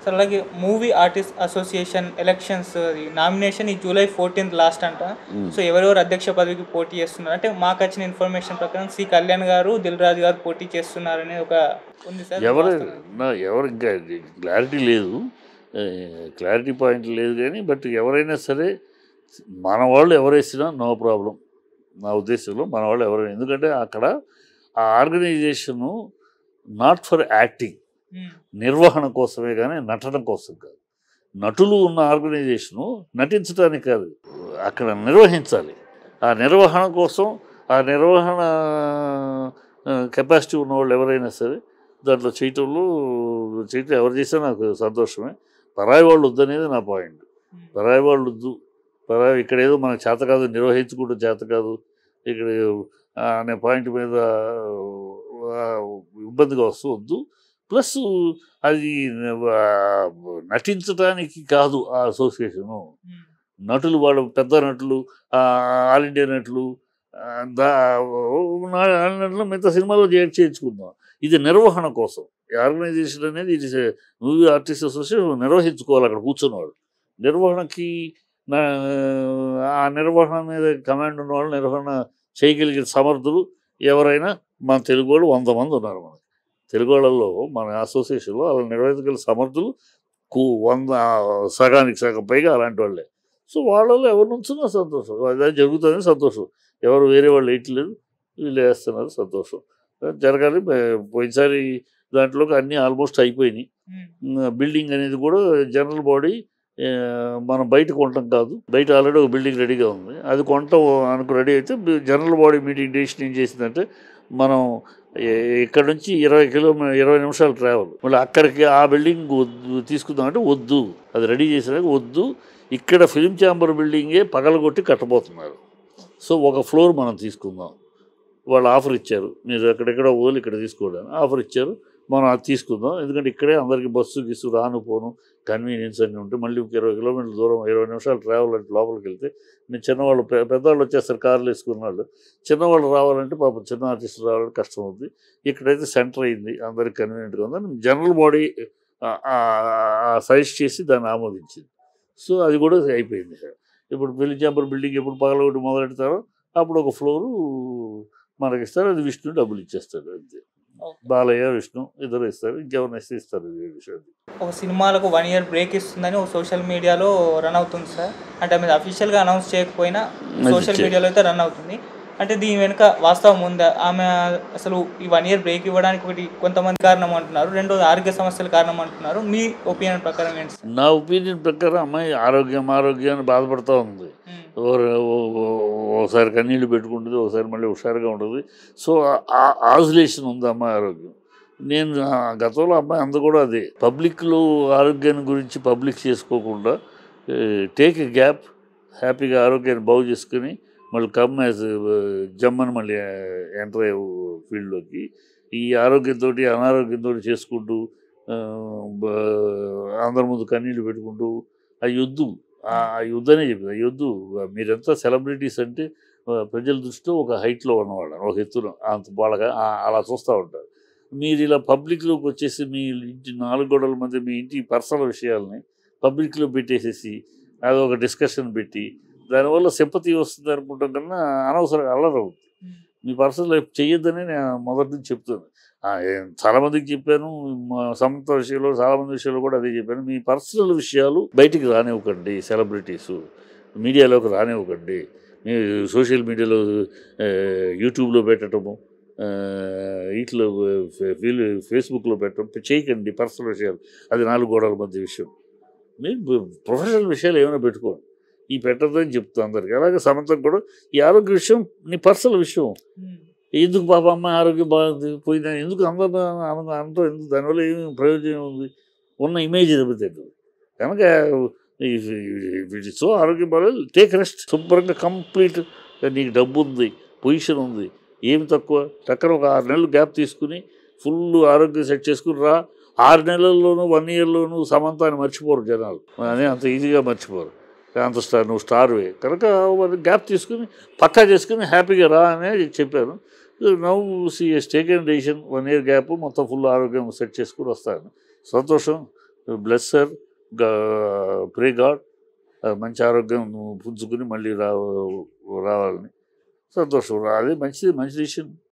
Sir అలాగే movie artist association elections nomination ఈ July fourteenth last అంట సో ఎవరెవరు అధ్యక్ష పదవికి పోటీ చేస్తున్నారు అంటే మాకు వచ్చిన ఇన్ఫర్మేషన్ ప్రకారం సి కళ్యాణ్ గారు దిల్ రాజు గారు పోటీ చేస్తున్నారనే ఒక ఉంది సార్ ఎవరు నా ఎవరు ఇంకా క్లారిటీ లేదు క్లారిటీ పాయింట్ లేదు కానీ బట్ ఎవరైనా సరే మన వాళ్ళు ఎవరేసినా నో ప్రాబ్లం నా ఉద్దేశంలో మన వాళ్ళు ఎవరైనా ఎందుకంటే అక్కడ ఆ organisation not for acting hmm. నిర్వహణ కోసమే కానీ నటన కోసం కాదు నటులు ఉన్న ఆర్గనైజేషను నటించడానికి కాదు అక్కడ నిర్వహించాలి ఆ నిర్వహణ కోసం ఆ నిర్వహణ కెపాసిటీ ఉన్న వాళ్ళు ఎవరైనా సరే దాంట్లో చేయటంలో చేయటం ఎవరు చేసినా నాకు సంతోషమే పరాయి వాళ్ళు వద్దనేది నా పాయింట్ మ్మ్. పరాయి వాళ్ళు వద్దు పరాయి ఇక్కడ ఏదో మనకు చేత కాదు నిర్వహించుకుంటూ చేత కాదు ఇక్కడ ఆ, అనే పాయింట్ మీద ఆ, ఇబ్బందిగా వస్తూ వద్దు ప్లస్ అది ఆ, నటించడానికి కాదు ఆ అసోసియేషను మ్మ్. నటులు వాళ్ళు పెద్ద నటులు ఆ, ఆల్ ఇండియా నటులు ఆ, దా నా- ఆల్ నటులు మిగతా సినిమాలో చేర్చి చేయించుకుందాం ఇది నిర్వహణ కోసం ఈ ఆర్గనైజేషన్ అనేది ఇది మూవీ ఆర్టిస్ట్ అసోసియేషన్ నిర్వహించుకోవాలి అక్కడ కూర్చున్నవాడు నిర్వహణకి నా ఆ నిర్వహణ మీద కమాండ్ ఉన్న వాళ్ళు నిర్వహణ చేయగలిగిన సమర్థులు ఎవరైనా మన తెలుగు వాళ్ళు వంద మంది ఉన్నారు మనకి తెలుగు వాళ్ళల్లో మన అసోసియేషన్లో అలా నిర్వహించగల సమర్థులు కు వంద సగానికి సగం పైగా అలాంటి వాళ్ళే సో వాళ్ళలో ఎవరు నుంచున్నా సంతోషం అదే జరుగుతుంది సంతోషం ఎవరు వేరే వాళ్ళు వేయట్లేదు వీళ్ళు వేస్తున్నారు సంతోషం జరగాలి పో- పోయినసారి దాంట్లోకి అన్నీ ఆల్మోస్ట్ అయిపోయినాయి మ్మ్. బిల్డింగ్ అనేది కూడా జనరల్ బాడీ మనం బయట కొనటం కాదు బయట ఆల్రెడీ ఒక బిల్డింగ్ రెడీగా ఉంది అది కొనటం అనుకు రెడీ అయితే జనరల్ బాడీ మీటింగ్ డెసిషన్ ఏం చేసిందంటే మనం ఏ- ఇక్కడ నుంచి ఇరవై కిలోమీ ఇరవై నిమిషాలు ట్రావెల్ మళ్ళీ అక్కడికి ఆ బిల్డింగ్ వద్దు తీసుకుందామంటే వద్దు అది రెడీ చేసినాక వద్దు ఇక్కడ ఫిలిం ఛాంబర్ బిల్డింగే పగలగొట్టి కట్టబోతున్నారు సో ఒక ఫ్లోర్ మనం తీసుకుందాం వాళ్ళు ఆఫర్ ఇచ్చారు మీరు ఎక్కడెక్కడ వదిలి ఇక్కడ తీసుకోవడానికి ఆఫర్ ఇచ్చారు మనం అది తీసుకుందాం ఎందుకంటే ఇక్కడే అందరికీ బస్సు గిస్సు రాను పోను కన్వీనియన్స్ అన్నీ ఉంటాయి మళ్ళీ ఒక ఇరవై కిలోమీటర్ల దూరం ఇరవై నిమిషాలు ట్రావెల్ అంటే లోపలికి వెళ్తే నేను చిన్నవాళ్ళు పె- పెద్దవాళ్ళు వచ్చేస్తారు కార్లు వేసుకున్న వాళ్ళు చిన్నవాళ్ళు రావాలంటే పాపం చిన్న ఆర్టిస్టులు రావాలంటే కష్టం ఉంది ఇక్కడైతే సెంటర్ అయింది అందరికి కన్వీనియంట్గా ఉందని జనరల్ బాడీ సజెస్ట్ చేసి దాన్ని ఆమోదించింది సో అది కూడా అయిపోయింది ఇప్పుడు పెళ్లి చాంబర్ బిల్డింగ్ ఎప్పుడు పగలగొట్టి మొదలెడతారో అప్పుడు ఒక ఫ్లోరు మనకి ఇస్తారు అది విష్ణు డబ్బులు ఇచ్చేస్తాడు అంతే ఓకే. బాలయ్య విష్ణు ఇద్దరు ఇస్తారు ఇంకెవరిని ఇస్తే ఇస్తారు ఈ విషయం ఒక సినిమాలకు వన్ ఇయర్ బ్రేక్ ఇస్తుందని ఒక సోషల్ మీడియాలో రన్ అవుతుంది సార్ అంటే మీద అఫీషియల్గా అనౌన్స్ చేయకపోయినా అది సోషల్ చే- మీడియాలో అయితే రన్ అవుతుంది అంటే దీని వెనుక వాస్తవం ఉందా ఆమె అసలు ఈ వన్ ఇయర్ బ్రేక్ ఇవ్వడానికి ఒకటి కొంతమంది కారణం అంటున్నారు రెండోది ఆరోగ్య సమస్యల కారణం అంటున్నారు మీ ఒపీనియన్ ప్రకారం ఏంటి సార్ నా ఒపీనియన్ ప్రకారం అమ్మాయి ఆరోగ్యం ఆరోగ్యాన్ని బాధపడుతూ ఉంది మ్మ్. ఓ- ఓ- ఓ- ఒకసారి కన్నీళ్ళు పెట్టుకుంటుంది ఒకసారి మళ్ళీ హుషారుగా ఉంటుంది సో ఆజులేషన్ ఉంది అమ్మాయి ఆరోగ్యం నేను ఆ గతంలో అమ్మాయి అందు కూడా అదే పబ్లిక్లో ఆరోగ్యాన్ని గురించి పబ్లిక్ చేసుకోకుండా టేక్ ఎ గ్యాప్ హ్యాపీగా ఆరోగ్యాన్ని బాగు చేసుకుని మళ్ళీ కమ్ యాజ్ జమ్మని మళ్ళీ ఎంటర్ అయ్యే ఫీల్డ్లోకి ఈ ఆరోగ్యంతో అనారోగ్యంతో చేసుకుంటూ ఆ, బ- అందరి ముందు కన్నీళ్ళు పెట్టుకుంటూ ఆ యొద్దు ఆ యుద్ధనే చెప్పింది ఆ యొద్దు మీరంతా సెలబ్రిటీస్ అంటే ఆ, ప్రజల దృష్టిలో ఒక హైట్లో ఉన్నవాళ్ళు ఒక ఎత్తున అంత వాళ్ళగా ఆ- అలా చూస్తూ ఉంటారు మీరు ఇలా పబ్లిక్లోకి వచ్చేసి మీ ఇంటి నాలుగు గోడల మధ్య మీ ఇంటి పర్సనల్ విషయాల్ని పబ్లిక్లో పెట్టేసేసి అది ఒక డిస్కషన్ పెట్టి దానివల్ల సింపతి వస్తుంది అనుకుంటాం కన్నా అనవసరంగా అల్లరవుతుంది మీ పర్సనల్ లైఫ్ చేయొద్దని నేను మొదటి నుంచి చెప్తాను ఆ, ఏ- చాలా మందికి చెప్పాను మా సమంత విషయంలో చాలా మంది విషయంలో కూడా అదే చెప్పాను మీ పర్సనల్ విషయాలు బయటికి రానివ్వకండి సెలబ్రిటీస్ మీడియాలోకి రానివ్వకండి మీ సోషల్ మీడియాలో ఆ, యూట్యూబ్లో పెట్టడము ఆ, వీటిలో ఫే- ఫీల్ ఫేస్బుక్లో పెట్టడం చేయకండి పర్సనల్ విషయాలు అది నాలుగు గోడల మధ్య విషయం మీరు ప్రొఫెషనల్ విషయాలు ఏమైనా పెట్టుకోండి ఈ పెట్టద్దని చెప్తాను అందరికి అలాగే సమంతకు కూడా ఈ ఆరోగ్య విషయం నీ పర్సనల్ విషయం మ్మ్. ఎందుకు పాప అమ్మ ఆరోగ్యం బాగుంది పోయిందని ఎందుకు అందరూ అన- అనటం ఎందుకు దానివల్ల ఏమి ప్రయోజనం ఉంది ఉన్న ఇమేజ్ దెబ్బతింటుంది కనుక సో ఆరోగ్యం బాగాలేదు టేక్ రెస్ట్ శుభ్రంగా కంప్లీట్ నీకు డబ్బు ఉంది పొజిషన్ ఉంది ఏమి తక్కువ టక్కన ఒక ఆరు నెలలు గ్యాప్ తీసుకుని ఫుల్ ఆరోగ్యం సెట్ చేసుకుని రా ఆరు నెలల్లోనూ వన్ ఇయర్లోనూ సమంతాన్ని మర్చిపోరు జనాలు అని అంత ఈజీగా మర్చిపోరు అంత స్టార్ నువ్వు స్టార్వే కనుక గ్యాప్ తీసుకుని పక్కా చేసుకుని హ్యాపీగా రా అని చెప్పాను నవ్వు సి taken decision one year gap మొత్తం ఫుల్ ఆరోగ్యం సెట్ చేసుకుని వస్తాను సంతోషం బ్లెస్ సార్ ప్రే గాడ్ మంచి ఆరోగ్యం పుంజుకుని మళ్ళీ రా రావాలని సంతోషం అదే మంచిది మంచి డిసిషన్